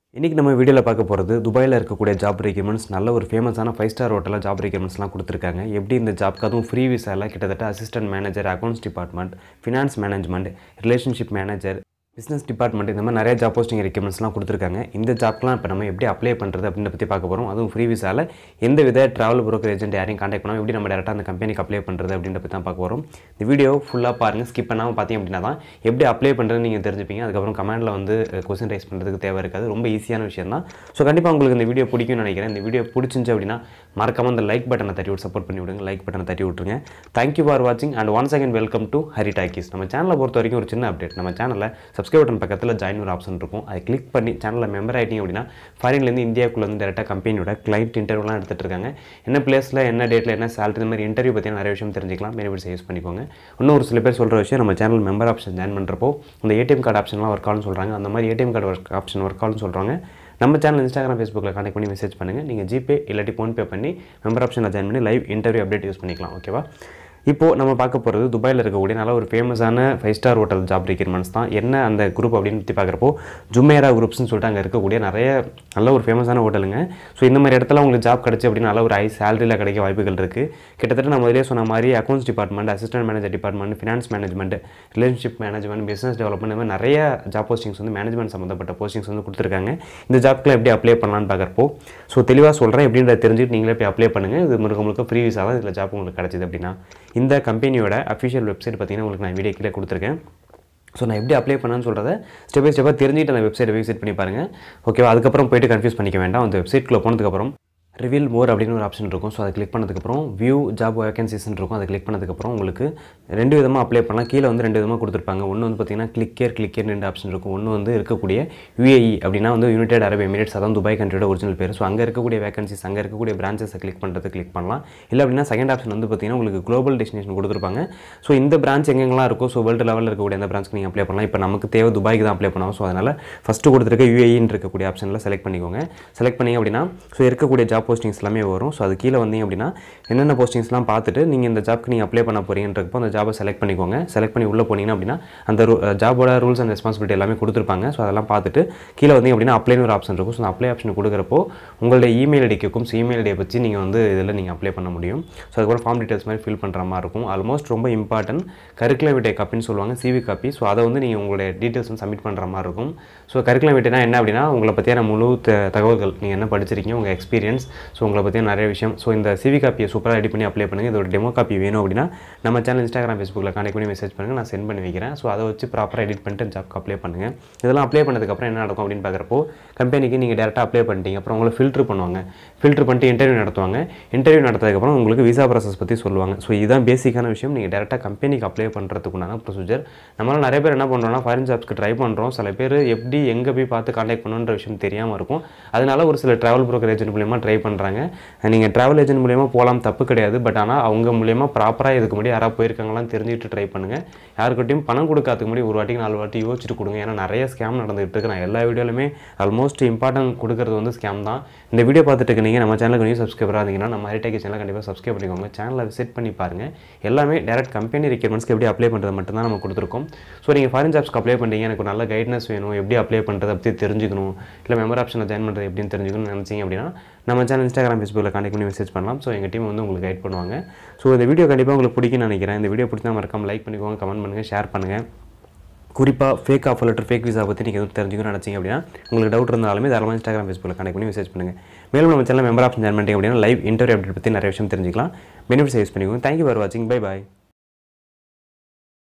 இன்றைக்கி நம்ம வீடியோவில் பார்க்க போகிறது துபாயில் இருக்கக்கூடிய ஜாப் ரெக்யூமெண்ட்ஸ் நல்ல ஒரு ஃபேமஸான ஃபைவ் ஸ்டார் ஹோட்டலில் ஜாப் ரெக்யூமெண்ட்ஸ்லாம் கொடுத்துருக்காங்க எப்படி இந்த ஜாப்க்கு அதுவும் ஃப்ரீ விசாவில் கிட்டத்தட்ட assistant manager accounts department finance management relationship manager business department இந்த மாதிரி நிறைய ஜாப் போஸ்டிங் ரெக்யூமெண்ட்ஸ்லாம் கொடுத்துருக்காங்க இந்த ஜாப்லாம் இப்போ நம்ம எப்படி அப்ளை பண்ணுறது அப்படின்ற பற்றி பார்க்க போகிறோம் அதுவும் ஃப்ரீ விசாவில் எந்த வித ட்ராவல் broker ஏஜென்ட் யாரையும் காண்டாக்ட் பண்ணாமல் எப்படி நம்ம டேரெக்டாக அந்த கம்பெனிக்கு அப்ளை பண்ணுறது அப்படின்ற பற்றி தான் பார்க்க போகிறோம் இந்த வீடியோ ஃபுல்லாக பாருங்கள் ஸ்கிப் பண்ணாமல் பார்த்தீங்க அப்படின்னா தான் எப்படி அப்ளை பண்ணுறது நீங்கள் தெரிஞ்சுப்பீங்க அதுக்கப்புறம் கமெண்ட்டில் வந்து கொஸ்டின் ரைஸ் பண்ணுறதுக்கு தேவை இருக்காது ரொம்ப ஈஸியான விஷயம் தான் ஸோ கண்டிப்பாக உங்களுக்கு இந்த வீடியோ பிடிக்கும்னு நினைக்கிறேன் இந்த வீடியோ பிடிச்சிருந்துச்சு அப்படின்னா மறக்காம அந்த லைக் பட்டனை தட்டி விட்டு சப்போர்ட் பண்ணி விடுங்க லைக் பட்டனை தட்டி விட்டுருங்க தேங்க்யூ ஃபார் வாட்சிங் and once again welcome to Hari talkies நம்ம சேனலை பொறுத்த வரைக்கும் ஒரு சின்ன அப்டேட் நம்ம சேனலில் சப்ஸ்கிரைப் பட்டன் பக்கத்தில் ஜாயின் ஒரு ஆப்ஷன் இருக்கும் அதை கிளிக் பண்ணி சேனலில் மெம்பர் ஆகிட்டீங்க அப்படின்னா ஃபாரின்லேருந்து இந்தியாவுக்குள்ள வந்து டேரெக்டாக கம்பெனியோட கிளைண்ட் இன்டர்வியூலாம் எடுத்துகிட்டு இருக்காங்க என்ன பிளேஸில் என்ன டேட்டில் என்ன சேலரி இந்த மாதிரி இன்டர்வியூ பற்றி நிறைய விஷயம் தெரிஞ்சிக்கலாம் பெனிஃபிட்ஸ் யூஸ் பண்ணிக்கோங்க இன்னும் ஒரு சில பேர் சொல்கிற விஷயம் நம்ம சேனல் மெம்பர் ஆப்ஷன் ஜாயின் பண்ணுறப்போ இந்த ஏடிஎம் கார்டு ஆப்ஷன்லாம் ஒர்க் ஆகும்னு சொல்கிறாங்க அந்த மாதிரி ATM card work option work ஆகும்னு சொல்கிறாங்க நம்ம சேனல் இன்ஸ்டாகிராம் ஃபேஸ்புக்கில் கான்டெக்ட் பண்ணி மெசேஜ் பண்ணுங்கள் நீங்கள் ஜிபே இல்லாட்டி ஃபோன்பே பண்ணி மெம்பர் ஆப்ஷனில் ஜாயின் பண்ணி லைவ் இன்டர்வியூ அப்டேட் யூஸ் பண்ணிக்கலாம் ஓகேவா இப்போது நம்ம பார்க்க போகிறது துபாயில் இருக்கக்கூடிய நல்ல ஒரு ஃபேமஸான five star hotel job requirements தான் என்ன அந்த குரூப் அப்படின்னு பற்றி பார்க்குறப்போ ஜுமேரா குரூப்ஸ்னு சொல்லிட்டு அங்கே இருக்கக்கூடிய நிறைய நல்ல ஒரு ஃபேமஸான ஹோட்டலுங்க ஸோ இந்த மாதிரி இடத்துல உங்களுக்கு ஜாப் கிடச்சி அப்படின்னு நல்ல ஒரு ஹை சேலரியில் கிடைக்க வாய்ப்புகள் இருக்குது கிட்டத்தட்ட நான் முதலே சொன்ன மாதிரி accounts department assistant manager department finance management relationship management business development இந்த மாதிரி நிறைய ஜாப் போஸ்டிங்ஸ் வந்து மேனேஜ்மெண்ட் சம்மந்தப்பட்ட போஸ்டிங்ஸ் வந்து கொடுத்துருக்காங்க இந்த ஜாப்க்குலாம் எப்படி அப்ளை பண்ணலான்னு பார்க்குறப்போ ஸோ தெளிவாக சொல்கிறேன் எப்படின்றத தெரிஞ்சுட்டு நீங்களே போய் அப்ளை பண்ணுங்கள் இது முழுக்க முழுக்க ஃப்ரீ விசா தான் இதில் ஜாப் உங்களுக்கு கிடச்சிது அப்படின்னா இந்த கம்பெனியோட அஃபிஷியல் வெப்சைட் பார்த்தீங்கன்னா உங்களுக்கு நான் வீடியோ கீழே கொடுத்துருக்கேன் ஸோ நான் எப்படி அப்ளை பண்ணேன்னு சொல்கிறத ஸ்டெப் பை ஸ்டெப்பாக தெரிஞ்சுட்டு அந்த வெப்சைட்டை விசிட் பண்ணி பாருங்கள் ஓகேவா அதுக்கப்புறம் போயிட்டு கன்ஃபியூஸ் பண்ணிக்க வேண்டாம் அந்த வெப்சைட்குள்ளே போனதுக்கப்புறம் ரிவீல் மோர் அப்படின்னு ஒரு ஆப்ஷன் இருக்கும் ஸோ அதை கிளிக் பண்ணதுக்கப்புறம் வியூ ஜாப் வேகன்சிஸ்ன்னு இருக்கும் அதை கிளிக் பண்ணதுக்கப்புறம் உங்களுக்கு ரெண்டு விதமாக அப்ளை பண்ணலாம் கீழே வந்து ரெண்டு விதமாக கொடுத்துருப்பாங்க ஒன்று வந்து பார்த்தீங்கன்னா கிளிக்கேர் கிளிக்கேர் ரெண்டு ஆப்ஷன் இருக்கும் ஒன்று வந்து இருக்கக்கூடிய யூஏஇ அப்படின்னா வந்து யுனைடெட் அரபு எமிரேட்ஸ் அதான் துபாய் கண்ட்ரியோட ஒரிஜினல் பேர் ஸோ அங்கே இருக்கக்கூடிய வேகன்சிஸ் அங்கே இருக்கக்கூடிய பிரான்ச்சஸை கிளிக் பண்ணுறது கிளிக் பண்ணலாம் இல்லை அப்படின்னா செகண்ட் ஆப்ஷன் வந்து பார்த்தீங்கன்னா உங்களுக்கு குளோபல் டெஸ்டினேஷன் கொடுத்துருப்பாங்க ஸோ இந்த பிரான்ச் எங்கெங்கெல்லாம் இருக்கோ ஸோ வேர்ல்டு லெவலில் இருக்கக்கூடிய அந்த பிரான்ச்க்கு நீங்கள் அப்ளை பண்ணலாம் இப்போ நமக்கு தேவை துபாய்க்கு தான் அப்ளை பண்ணலாம் ஸோ அதனால் ஃபஸ்ட்டு கொடுத்துருக்க யூஏஇன்னு இருக்கக்கூடிய ஆப்ஷனில் செலக்ட் பண்ணிக்கோங்க செலக்ட் பண்ணிங்க அப்படின்னா ஸோ இருக்கக்கூடிய ஜாப் போஸ்டிங்ஸ் எல்லாமே வரும் ஸோ அது கீழே வந்தீங்க அப்படின்னா என்னென்ன போஸ்டிங்ஸ்லாம் பார்த்துட்டு நீங்கள் இந்த ஜாப்க்கு நீங்கள் அப்ளை பண்ண போறீங்கன்றப்போ அந்த ஜாபை செலக்ட் பண்ணிக்கோங்க செலக்ட் பண்ணி உள்ளே போனீங்கன்னா அப்படின்னா அந்த ஜாபோட ரூல்ஸ் அண்ட் ரெஸ்பான்சிபிலிட்டி எல்லாமே கொடுத்துருப்பாங்க ஸோ அதெல்லாம் பார்த்துட்டு கீழே வந்தீங்க அப்படின்னா அப்ளைன்னு ஒரு ஆப்ஷன் இருக்கும் ஸோ அந்த அப்ளை ஆப்ஷன் கொடுக்குறப்போ உங்களுடைய இமெயில் ஐடி கேட்கும் ஸோ இமெயில் ஐடியை வச்சு நீங்கள் வந்து இதில் நீங்கள் அப்ளை பண்ண முடியும் ஸோ அதுக்கப்புறம் ஃபார்ம் டீட்டெயில்ஸ் மாதிரி ஃபில் பண்ணுற மாதிரி இருக்கும் ஆல்மோஸ்ட் ரொம்ப இம்பார்ட்டன்ட் கரிக்குலம் விட்டை காப்பின்னு சொல்லுவாங்க சிவி காப்பி ஸோ அதை வந்து நீங்கள் உங்களுடைய டீட்டெயில்ஸ் வந்து சப்மிட் பண்ணுற மாதிரி இருக்கும் ஸோ கரிக்குலம் விட்டைனா என்ன அப்படின்னா உங்களை பற்றியான முழு த- தகவல்கள் நீங்கள் என்ன படிச்சிருக்கீங்க உங்கள் எக்ஸ்பீரியன்ஸ் ஸோ உங்களை பற்றின நிறைய விஷயம் ஸோ இந்த சிவி காப்பியை சூப்பராக ரெடி பண்ணி அப்ளை பண்ணுங்கள் இதோட டெமோ காப்பி வேணும் அப்படின்னா நம்ம சேனல் இன்ஸ்டாகிராம் ஃபேஸ்புக்கில் கனெக்ட் பண்ணி மெசேஜ் பண்ணுங்கள் நான் சென்ட் பண்ணி வைக்கிறேன் ஸோ அதை வச்சு ப்ராப்பராக எடிட் பண்ணிட்டு ஜாப்க்கு அப்ளை பண்ணுங்கள் இதெல்லாம் அப்ளை பண்ணதுக்கப்புறம் என்ன நடக்கும் அப்படின்னு பார்க்குறப்போ கம்பெனிக்கு நீங்கள் டேரெக்டாக அப்ளை பண்ணிட்டீங்க அப்புறம் உங்களை ஃபில்ட்ரு பண்ணுவாங்க ஃபில்ட்ரு பண்ணிட்டு இன்டர்வியூ நடத்துவாங்க இன்டர்வியூ நடத்ததுக்கப்புறம் உங்களுக்கு விசா ப்ராசஸ் பற்றி சொல்லுவாங்க ஸோ இதுதான் பேசிக்கான விஷயம் நீங்கள் டேரெக்டாக கம்பெனிக்கு அப்ளை பண்ணுறதுக்குண்டான ப்ரொசீஜர் நம்மளால் நிறைய பேர் என்ன பண்ணுறோம்னா ஃபாரின் ஜாப்ஸ்க்கு ட்ரை பண்ணுறோம் சில பேர் எப்படி எங்கே போய் பார்த்து காண்டாக்ட் பண்ணணுன்ற விஷயம் தெரியாமல் இருக்கும் அதனால ஒரு சில ட்ராவல் broker ஏஜென்ட் மூலியமாக ட்ரை பண்ணுறாங்க நீங்கள் ட்ராவல் ஏஜென்ட் மூலியமாக போகலாம் தப்பு கிடையாது பட் ஆனால் அவங்க மூலியமாக ப்ராப்பராக இதுக்கு முன்னாடி யாராவது போயிருக்காங்களான்னு தெரிஞ்சுட்டு ட்ரை பண்ணுங்கள் யாருக்கிட்டையும் பணம் கொடுக்காதுக்கு முன்னாடி ஒரு வாட்டிக்கு நாலு வாட்டி யோசிச்சுட்டு கொடுங்க ஏன்னா நிறைய ஸ்கேம் நடந்துகிட்டு இருக்கு நான் எல்லா வீடியோலுமே ஆல்மோஸ்ட் இம்பார்ட்டன்ட் கொடுக்கறது வந்து ஸ்கேம் தான் இந்த வீடியோ பார்த்துட்டு இருக்கீங்க நம்ம சேனலுக்கு நியூ சப்ஸ்கிரைபராக இருந்தீங்கன்னா நம்ம ஹரிடேக் சேனல் கண்டிப்பாக சப்ஸ்கிரைப் பண்ணிக்கோங்க சேனலை விசிட் பண்ணி பாருங்கள் எல்லாமே டேரக்ட் கம்பெனி ரெக்யர்மெண்ட்ஸ்க்கு எப்படி அப்ளை பண்ணுறது மட்டும் தான் நம்ம கொடுத்துருக்கோம் ஸோ நீங்கள் ஃபாரின் ஜாப்ஸ்க்கு அப்ளை பண்ணுறீங்க எனக்கு ஒரு நல்ல கைட்னஸ் வேணும் எப்படி அப்ளை பண்ணுறது பற்றி தெரிஞ்சுக்கணும் இல்லை மெம்பர் ஆப்ஷனில் ஜாயின் பண்ணுறது எப்படின்னு தெரிஞ்சுக்கணும்னு நினச்சிங்க அப்படின்னா நம்ம சேனல் இன்ஸ்டாகிராம் ஃபேஸ்புக்கில் கான்டெக்ட் பண்ணி மெசேஜ் பண்ணலாம் ஸோ எங்கள் டீம் வந்து உங்களுக்கு கைட் பண்ணுவாங்க ஸோ இந்த வீடியோ கண்டிப்பாக உங்களுக்கு பிடிக்கும்னு நினைக்கிறேன் இந்த வீடியோ பிடிச்சா மறக்காம லைக் பண்ணிக்கோங்க கமெண்ட் பண்ணுங்கள் ஷேர் பண்ணுங்கள் குறிப்பாக fake offer letter fake visa பற்றி நீங்கள் எதுவும் தெரிஞ்சுக்கணும்னு நினச்சிங்க அப்படின்னா உங்களுக்கு டவுட் இருந்தாலுமே தாராளமாக இன்ஸ்டாகிராம் ஃபேஸ்புக்கில் கனெக்ட் பண்ணி மெசேஜ் பண்ணுங்கள் மேலும் நம்ம சேனல் மெம்பர் ஆப்ஷன் ஜாயின் பண்ணிட்டீங்க அப்படின்னா லைவ் இன்டர்வியூ அப்டேட் பற்றி நிறைய விஷயம் தெரிஞ்சுக்கலாம் பெனிஃபிட்ஸ் யூஸ் பண்ணிக்கோங்க தேங்க்யூ ஃபார் வாட்சிங் பை பாய்